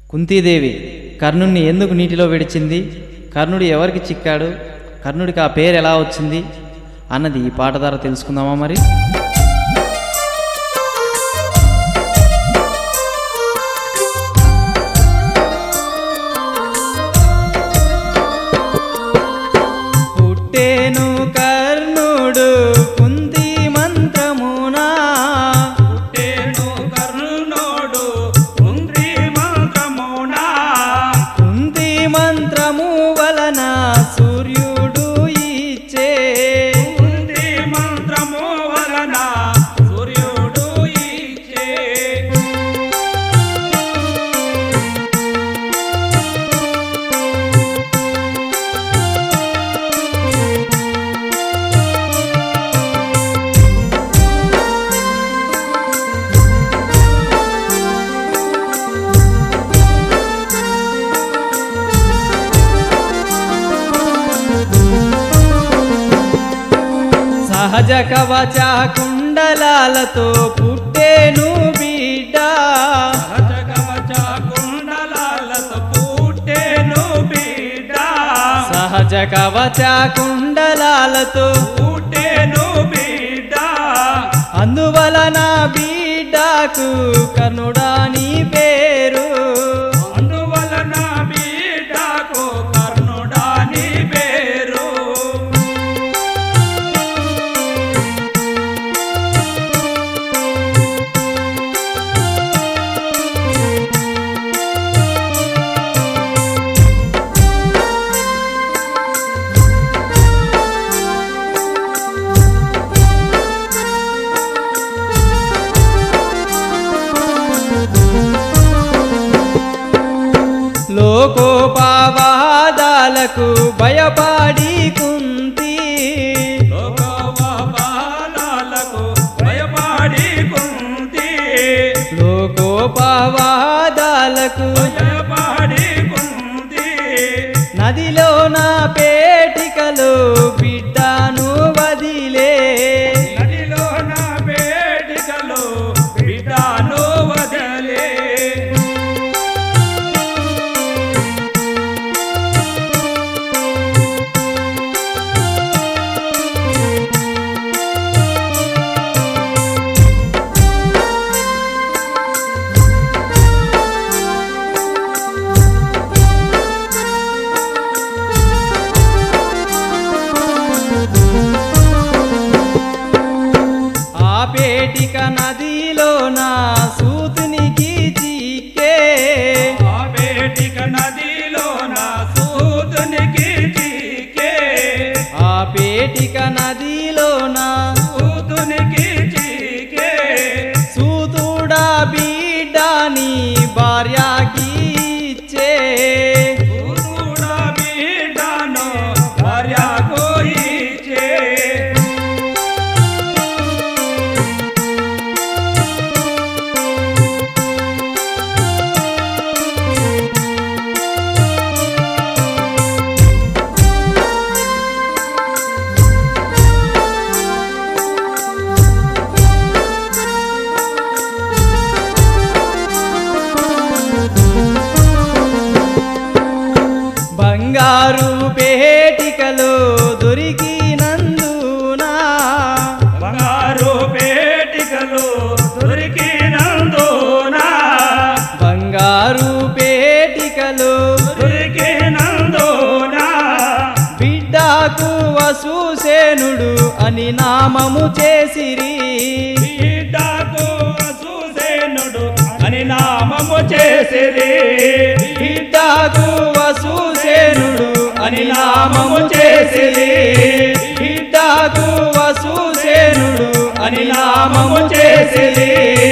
కుంతీదేవి కర్ణుణ్ణి ఎందుకు నీటిలో విడిచింది కర్ణుడు ఎవరికి చిక్కాడు కర్ణుడికి ఆ పేరు ఎలా వచ్చింది అన్నది ఈ పాట ద్వారా తెలుసుకుందామా మరి పుట్టేను కర్ణుడు కుంతి మంత్రమునా పుట్టేను కర్ణునోడు కుంద్రి మంత్రమునా కుంతి మంత్రము వలన సూర్యుడు ఇచ్చే కుంద్రి మంత్రము వలన సూర్యుడు ఇచ్చే సహజ కవచ కుండలాలతో పుట్టేను బిడ్డ సహజ కవచ కుండలాలతో పుట్టేను బిడ్డ సహజ కవచ కుండలాలతో పుట్టేను బిడ్డ అందువలన బిడ్డకు కర్ణుడాని పేరు అందువలన బిడ్డకు కర్ణుడాని పేరు లోకోపావాదాలకు భయపడి కుంతి లోకవాపాలకు భయపడి కుంతి లోకోపావాదాలకు భయపడి కుంతి నదిలో నా పేటికలో బిడ్డను వదిలే నదిలో నా వేడికలో బిడ్డను వదలే ఆ పేటిక నదిలో నా సూతునికి చిక్కే ఆ వేడిక నదిలో నా సూతునికి చీకే ఆ పేటిక నదిలో నా సూతునికి చీకే సూతుడా బిడ్డని భార్యకి ఇచ్చే సూతుడా బిడ్డను భార్యకు ఇచ్చే బంగారు పేటికలో దొరికినందునా బంగారు పేటికలు దొరికినందునా బంగారు పేటికలో దొరికినందునా బిడ్డకు వసూసేనుడు అని నామము చేసిరి బిడ్డకు వసూసేనుడు అని నామము చేసిరి బిడ్డకు వసూసేనుడు అని నామము చేసిరి బిడ్డకు వసూసేనుడు అని నామము చేసిరి